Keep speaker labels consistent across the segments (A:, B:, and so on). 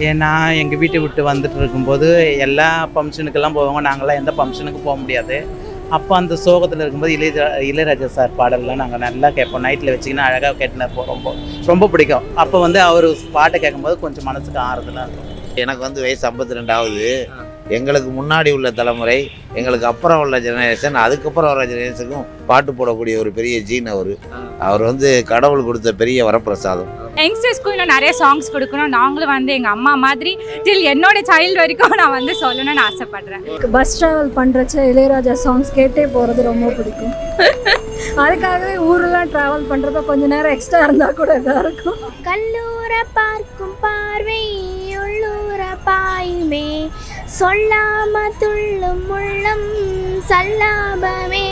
A: ஏன்னா எங்கள் வீட்டை விட்டு வந்துட்டு இருக்கும்போது எல்லா ஃபங்க்ஷனுக்கெல்லாம் போவாங்க நாங்களாம் எந்த ஃபங்க்ஷனுக்கு போக முடியாது அப்போ அந்த சோகத்தில் இருக்கும்போது இளையராஜா இளையராஜா சார் பாடல்லாம் நாங்கள் நல்லா கேட்போம் நைட்டில் வச்சிங்கன்னா அழகாக கேட்டுன்னு இருப்போம் ரொம்ப ரொம்ப பிடிக்கும் அப்போ வந்து அவர் பாட்டை கேட்கும்போது கொஞ்சம் மனசுக்கு ஆறுதலாக இருக்கும்
B: எனக்கு வந்து வயசு ஐம்பத்தி ரெண்டாவது எங்களுக்கு முன்னாடி உள்ள தலைமுறை எங்களுக்கு அப்புறம் உள்ள ஜெனரேஷன் அதுக்கப்புறம் வர ஜெனரேஷனுக்கும் பாட்டு போடக்கூடிய ஒரு பெரிய ஜீன் அவர் அவர் வந்து கடவுள் கொடுத்த பெரிய வரப்பிரசாதம்
C: யங்ஸ்டர்ஸ்க்கும் இன்னும் நிறைய சாங்ஸ் கொடுக்கணும் நாங்களும் வந்து எங்கள் அம்மா மாதிரி டில் என்னோட சைல்டு வரைக்கும் நான் வந்து சொல்லணும்னு ஆசைப்பட்றேன்
D: பஸ் ட்ராவல் பண்ணுறச்ச இளையராஜா சாங்ஸ் கேட்டே போகிறது ரொம்ப பிடிக்கும் அதுக்காகவே ஊரெல்லாம் ட்ராவல் பண்ணுறப்ப கொஞ்ச நேரம் எக்ஸ்ட்ரா இருந்தால் கூட இதாக இருக்கும்
E: கல்லூர பார்க்கும் பார்வை உள்ளூர பாயுமே சொல்லாம துள்ளும் உள்ளம் சல்லாபமே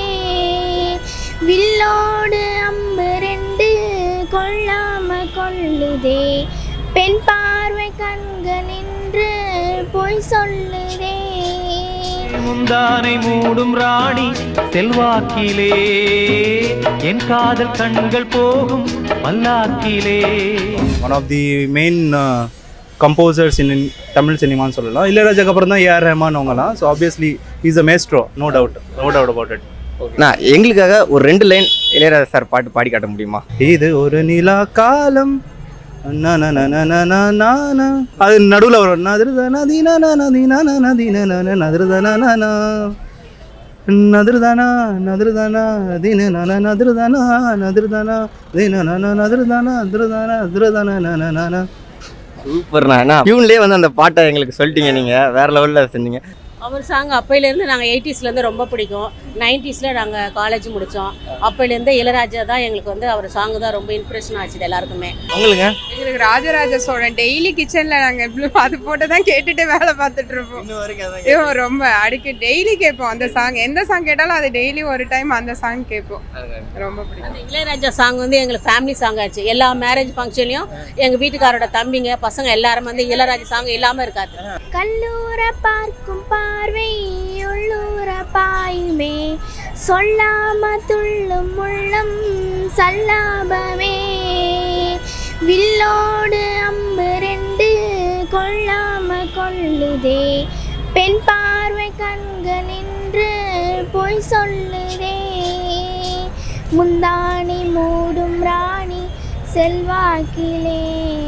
E: வில்லோடு அம்பு ரெண்டு கொள்ளாம கொள்ளுதே பெண் பார்வை கண்கள் என்று பொய் சொல்லுதே
F: முந்தானை மூடும் ராணி செல்வாக்கிலே என் காதல் கண்கள் போகும் பல்லாக்கிலே
G: one of the main composers in Tamil சினிமான்னு சொல்லலாம் இளையராஜாக்கு அப்புறம் தான் ஏஆர் ரஹ்மான் அவங்கலாம் so obviously is a maestro no doubt no doubt about it
H: நான் எங்களுக்காக ஒரு ரெண்டு லைன் இளையராஜா சார் பாட்டு பாடி காட்ட முடியுமா
G: இது ஒரு நிலா காலம் நா, நா, நா, நா, நா, நா, நா, நா. அது நடுவில் வரும் நதிருதானா தீனா நதீனா நதீன நதிருதானா நா நதிருதானா நதிருதானா தீன நன நதிருதானா நதிருதானா தீன நன நதிருதானா அதிருதானா அதிருதானா நன நன
H: சூப்பர்ண்ணா என்ன டியூன்லேயே வந்து அந்த பாட்டை எங்களுக்கு சொல்லிட்டீங்க நீங்கள் வேற லெவலில் செஞ்சீங்க
I: அவர் சாங் அப்பையிலேருந்து நாங்கள் எயிட்டிஸ்லேருந்து ரொம்ப பிடிக்கும் நைன்டிஸில் நாங்கள் காலேஜ் முடித்தோம் அப்பையிலேருந்து இளையராஜா தான் எங்களுக்கு வந்து அவர் சாங் தான் ரொம்ப இம்ப்ரெஷன் ஆச்சு எல்லாருக்குமே
H: உங்களுங்க
J: எங்களுக்கு ராஜராஜ சோழன் டெய்லி கிச்சன்ல நாங்க இப்படி அது போட்டு தான் கேட்டுட்டு வேலை பார்த்துட்டு இருப்போம் ஐயோ ரொம்ப அடிக்க டெய்லி கேட்போம் அந்த சாங் எந்த சாங் கேட்டாலும் அது டெய்லி ஒரு டைம் அந்த சாங் கேட்போம் ரொம்ப பிடிக்கும்
I: அந்த இளையராஜா சாங் வந்து எங்களுக்கு ஃபேமிலி சாங் ஆச்சு எல்லா மேரேஜ் ஃபங்க்ஷன்லையும் எங்கள் வீட்டுக்காரோட தம்பிங்க பசங்க எல்லாரும் வந்து இளையராஜா சாங் இல்லாமல் இருக்காது
E: கல்லூர பார்க்கும் பார்வை உள்ளூர பாயுமே சொல்லாம துள்ளும் உள்ளம் சல்லாபமே வில்லோடு அம்பு ரெண்டு கொள்ளாம கொள்ளுதே பெண் பார்வை கண்கள் என்று பொய் சொல்லுதே முந்தாணி மூடும் ராணி செல்வாக்கிலே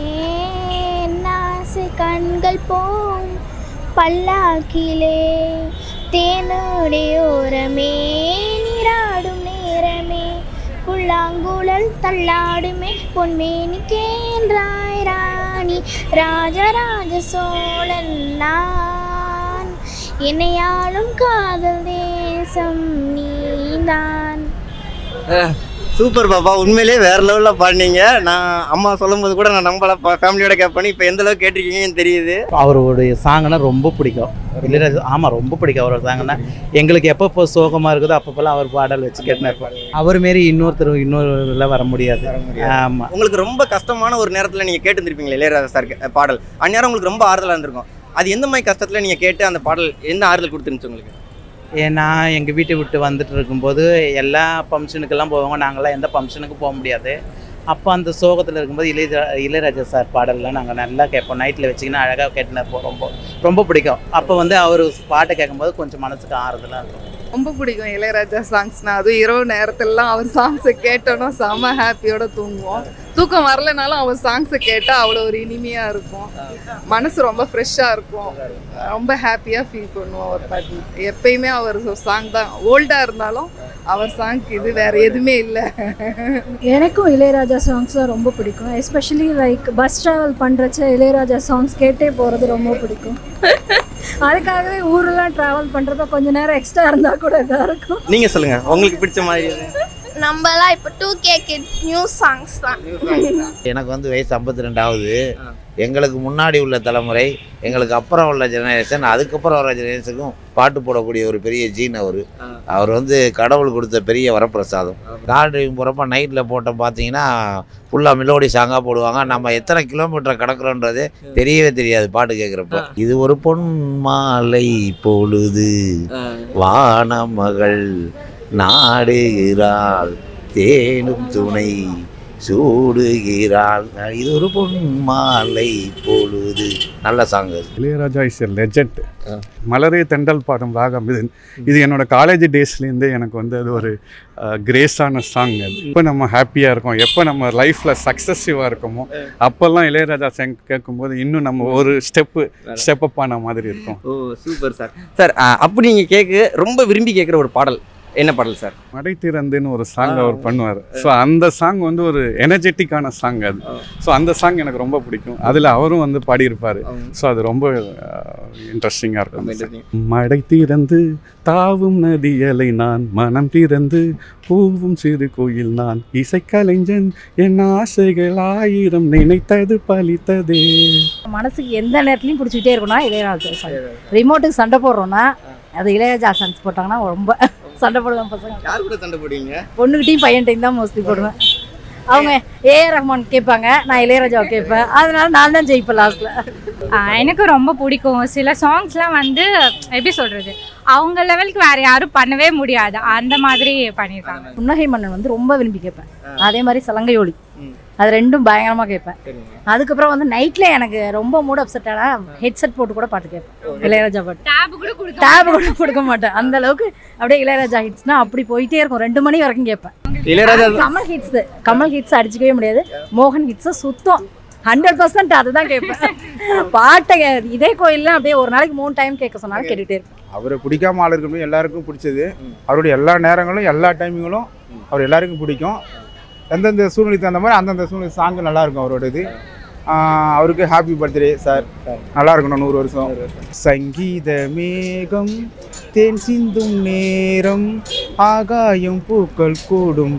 E: நாசு கண்கள் போம் பல்லாக்கிலே தேனோடையோரமே நீராடும் நேரமே புல்லாங்குழல் தள்ளாடுமே பொன்மேனி கேன்றாய் ராணி ராஜராஜ சோழன் நான் என்னையாளும் காதல் தேசம் நீதான்
H: சூப்பர் பாப்பா உண்மையிலேயே வேற லெவலில் பாடினீங்க நான் அம்மா சொல்லும்போது கூட நான் நம்பல ஃபேமிலியோட கேட்பேன் இப்போ எந்த அளவுக்கு கேட்டிருக்கீங்கன்னு தெரியுது
A: அவருடைய சாங்னா ரொம்ப பிடிக்கும் இளையராஜா ஆமாம் ரொம்ப பிடிக்கும் அவரோட சாங்னா எங்களுக்கு எப்பப்போ சோகமாக இருக்குதோ அப்பப்போலாம் அவர் பாடல் வச்சு கேட்டுன்னு இருப்போம் அவர் மாரி இன்னொருத்தர் இன்னொரு வர முடியாது ஆமாம்
H: உங்களுக்கு ரொம்ப கஷ்டமான ஒரு நேரத்தில் நீங்கள் கேட்டுருந்துருப்பீங்களா இளையராஜா சார் அந்நேரம் அந்நேரம் உங்களுக்கு ரொம்ப ஆறுதலாக இருந்திருக்கும் அது எந்த மாதிரி கஷ்டத்தில் நீங்கள் கேட்டு அந்த பாடல் என்ன ஆறுதல் கொடுத்துருந்துச்சு உங்களுக்கு
A: ஏன்னா எங்கள் வீட்டை விட்டு வந்துட்டு இருக்கும்போது எல்லா ஃபங்க்ஷனுக்கெல்லாம் போவாங்க நாங்களாம் எந்த ஃபங்க்ஷனுக்கு போக முடியாது அப்போ அந்த சோகத்தில் இருக்கும்போது இளையரா இளையராஜா சார் பாடல்லாம் நாங்கள் நல்லா கேட்போம் நைட்டில் வச்சிங்கன்னா அழகாக கேட்டுன்னு இருப்போம் ரொம்ப ரொம்ப பிடிக்கும் அப்போ வந்து அவர் பாட்டை கேட்கும்போது கொஞ்சம் மனசுக்கு ஆறுதலாக இருக்கும்
J: ரொம்ப பிடிக்கும் இளையராஜா சாங்ஸ்னா அதுவும் இரவு நேரத்துலலாம் அவர் சாங்ஸை கேட்டோன்னா செம்ம ஹாப்பியோட தூங்குவோம் தூக்கம் வரலனாலும் அவர் சாங்ஸை கேட்டால் அவ்வளோ ஒரு இனிமையாக இருக்கும் மனசு ரொம்ப ஃப்ரெஷ்ஷாக இருக்கும் ரொம்ப ஹாப்பியாக ஃபீல் பண்ணுவோம் அவர் பாட்டு எப்பயுமே அவர் சாங் தான் ஓல்டாக இருந்தாலும் அவர் சாங்க்கு இது வேற எதுவுமே இல்லை
D: எனக்கும் இளையராஜா சாங்ஸ் தான் ரொம்ப பிடிக்கும் எஸ்பெஷலி லைக் பஸ் ட்ராவல் பண்ணுறச்ச இளையராஜா சாங்ஸ் கேட்டே போகிறது ரொம்ப பிடிக்கும் அதுக்காகவே ஊரெல்லாம் ட்ராவல் பண்ணுறப்ப கொஞ்ச நேரம் எக்ஸ்ட்ரா இருந்தால் கூட இதாக இருக்கும்
H: நீங்கள் சொல்லுங்கள் உங்களுக்கு பிடிச்ச மாதிரி எது?
E: நம்மலாம் இப்போ two K kid new songs தான்
B: எனக்கு வந்து வயசு ஐம்பத்தி ரெண்டாவது எங்களுக்கு முன்னாடி உள்ள தலைமுறை எங்களுக்கு அப்புறம் உள்ள ஜெனரேஷன் அதுக்கப்புறம் வர ஜெனரேஷனுக்கும் பாட்டு போடக்கூடிய ஒரு பெரிய ஜீன் அவர் அவர் வந்து கடவுள் கொடுத்த பெரிய வரப்பிரசாதம் கார் டிரைவிங் போகிறப்ப நைட்டில் போட்ட பார்த்தீங்கன்னா ஃபுல்லாக மெலோடி சாங்காக போடுவாங்க நம்ம எத்தனை கிலோமீட்டர் கடக்கிறோன்றது தெரியவே தெரியாது பாட்டு கேட்குறப்ப இது ஒரு பொன் மாலை பொழுது வானமகள் நாடுகிறாள் தேனும் துணை சூடுகிறாள் இது ஒரு பொன் மாலை பொழுது நல்ல சாங் அது
K: இளையராஜா இஸ் எ லெஜெண்ட் மலரே தெண்டல் பாடும் ராகம் இது இது என்னோட காலேஜ் டேஸ்லேருந்தே எனக்கு வந்து அது ஒரு கிரேஸான சாங் அது எப்போ நம்ம ஹாப்பியாக இருக்கோம் எப்போ நம்ம லைஃப்பில் சக்ஸஸிவாக இருக்கோமோ அப்போல்லாம் இளையராஜா சாங் கேட்கும்போது இன்னும் நம்ம ஒரு ஸ்டெப்பு ஸ்டெப் அப் ஆன மாதிரி இருக்கும்
H: ஓ சூப்பர் சார் சார் அப்படி நீங்கள் கேட்க ரொம்ப விரும்பி கேட்குற ஒரு பாடல் என்ன பாடல் சார்
K: மடை திறந்துன்னு ஒரு சாங் அவர் பண்ணுவார் ஸோ அந்த சாங் வந்து ஒரு எனர்ஜெட்டிக்கான சாங் அது ஸோ அந்த சாங் எனக்கு ரொம்ப பிடிக்கும் அதில் அவரும் வந்து பாடியிருப்பார் ஸோ அது ரொம்ப இன்ட்ரெஸ்டிங்காக இருக்கும் அந்த song. மடை திறந்து தாவும் நதியலை நான் மனம் திறந்து பூவும் சிறு கோயில் நான் இசைக்கலைஞன் என் ஆசைகள் ஆயிரம் நினைத்தது பலித்ததே
L: மனசுக்கு எந்த நேரத்துலையும் பிடிச்சிக்கிட்டே இருக்கும்னா இளையராஜா சாங் ரிமோட்டுக்கு சண்டை போடுறோன்னா அது இளையராஜா சாங்ஸ் போட்டாங்கன்னா ரொம்ப சண்டை போடுவேன் பசங்க
H: யார் கூட சண்டை போடுவீங்க
L: பொண்ணுகிட்டையும் பையன்கிட்டையும் தான் மோஸ்ட்லி போடுவேன் அவங்க ஏஆர் ரஹ்மான் கேட்பாங்க நான் இளையராஜாவை கேட்பேன் அதனால நான் தான் ஜெயிப்பேன் லாஸ்ட்டில்
C: எனக்கு ரொம்ப பிடிக்கும் சில சாங்ஸ்லாம் வந்து எப்படி சொல்கிறது அவங்க லெவலுக்கு வேறு யாரும் பண்ணவே முடியாது அந்த மாதிரி பண்ணியிருக்காங்க
L: புன்னகை மன்னன் வந்து ரொம்ப விரும்பி கேட்பேன் அதே மாதிரி சலங்கை ஒளி அது ரெண்டும் பயங்கரமாக கேட்பேன் அதுக்கப்புறம் வந்து நைட்டில் எனக்கு ரொம்ப மூட் அப்செட் ஆனால் ஹெட்செட் போட்டு கூட பாட்டு கேட்பேன் இளையராஜா பாட்டு
C: டேப் கூட கொடுக்க
L: டேப் கூட கொடுக்க மாட்டேன் அந்த அளவுக்கு அப்படியே இளையராஜா ஹிட்ஸ்னா அப்படி போயிட்டே இருக்கும் ரெண்டு மணி வரைக்கும் கேட்பேன்
H: இளையராஜா
L: கமல் ஹிட்ஸ் கமல் ஹிட்ஸ் அடிச்சுக்கவே முடியாது மோகன் ஹிட்ஸ் சுத்தம் ஹண்ட்ரட் பர்சன்ட் அதுதான் கேட்பேன் பாட்டை கே- இதே கோயில்லாம் அப்படியே ஒரு நாளைக்கு மூணு டைம் கேட்க சொன்னாலும் கேட்டுகிட்டே இருப்பேன்
M: அவரை பிடிக்காம ஆள் இருக்க முடியும் எல்லாருக்கும் பிடிச்சது அவருடைய எல்லா நேரங்களும் எல்லா டைமிங்களும் அவர் எல்லாருக்கும் பிடிக்கும் எந்தெந்த சூழ்நிலைக்கு தகுந்த மாதிரி அந்தந்த சூழ்நிலை சாங்கு நல்லா இருக்கும் அவரோட இது ஆஹ் அவருக்கு ஹாப்பி பர்த்டே சார் நல்லா இருக்கணும் நூறு வருஷம் சங்கீத மேகம் தேன் சிந்தும் நேரம் ஆகாயம் பூக்கள் கூடும்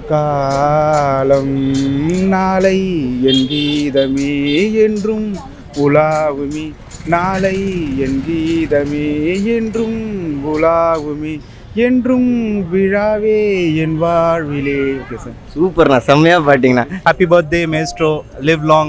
M: காலம் நாளை என் கீதமே என்றும் உலாவுமி நாளை என் கீதமே என்றும் உலாவுமி என்றும் விழாவே என் வாழ்விலே ஓகே சார்
H: சூப்பர்ண்ணா செம்மையாக பாட்டிங்கண்ணா
G: happy birthday maestro live long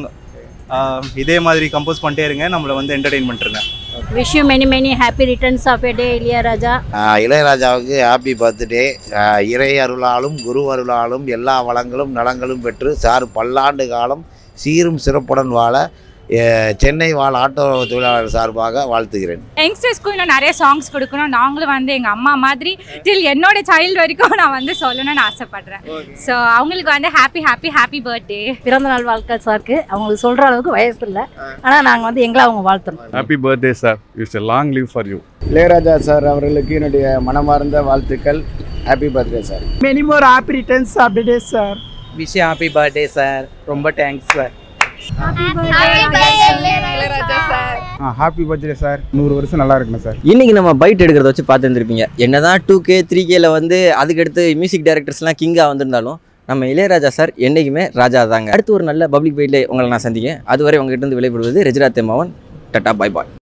G: இதே மாதிரி கம்போஸ் பண்ணிட்டே இருங்க நம்மளை வந்து என்டர்டெயின் பண்ணிருங்க
N: wish you many many happy returns of a day Ilaiyaraaja
B: ah இளையராஜாவுக்கு ஹாப்பி பர்த்டே இறை அருளாலும் குரு அருளாலும் எல்லா வளங்களும் நலங்களும் பெற்று சார் பல்லாண்டு காலம் சீரும் சிறப்புடன் வாழ அஹ், சென்னை வாழ் ஆட்டோ தொழிலாளர் சார்பாக வாழ்த்துகிறேன்
C: யங்ஸ்டர்ஸ்க்கும் இன்னும் நிறைய சாங்ஸ் கொடுக்கணும் நாங்களும் வந்து எங்கள் அம்மா மாதிரி டில் என்னோட சைல்டு வரைக்கும் நான் வந்து சொல்லணும்னு ஆசைப்படுறேன் ஸோ அவங்களுக்கு வந்து ஹாப்பி ஹாப்பி ஹாப்பி பர்த்டே
L: பிறந்த நாள் வாழ்க்கை சாருக்கு அவங்களுக்கு சொல்கிற அளவுக்கு வயசு இல்லை ஆனால் நாங்கள் வந்து எங்களை அவங்க வாழ்த்துறோம்
K: happy birthday sir it's a long live for you
M: Ilaiyaraaja sir அவர்களுக்கு என்னுடைய மனமார்ந்த வாழ்த்துக்கள் happy birthday sir
O: many more happy returns of the day sir
A: wish happy birthday sir ரொம்ப thanks sir
J: Ilaiyaraaja sir
M: happy birthday sir நூறு வருஷம் நல்லா இருக்கணும் sir
H: இன்னைக்கு நம்ம பைட் எடுக்கிறத வச்சு பார்த்து இருந்திருப்பீங்க என்னதான் டூ கே த்ரீ கேல வந்து அதுக்கடுத்து மியூசிக் டைரக்டர்ஸ்லாம் கிங்காக வந்திருந்தாலும் நம்ம இளையராஜா சார் என்றைக்குமே ராஜா தாங்க அடுத்து ஒரு நல்ல பப்ளிக் பைட்ல உங்களை நான் சந்திக்கேன் அதுவரை உங்ககிட்ட இருந்து விடைபெறுவது ரெஜிரா தெம்மாவன் டட்டா பாய் பாய்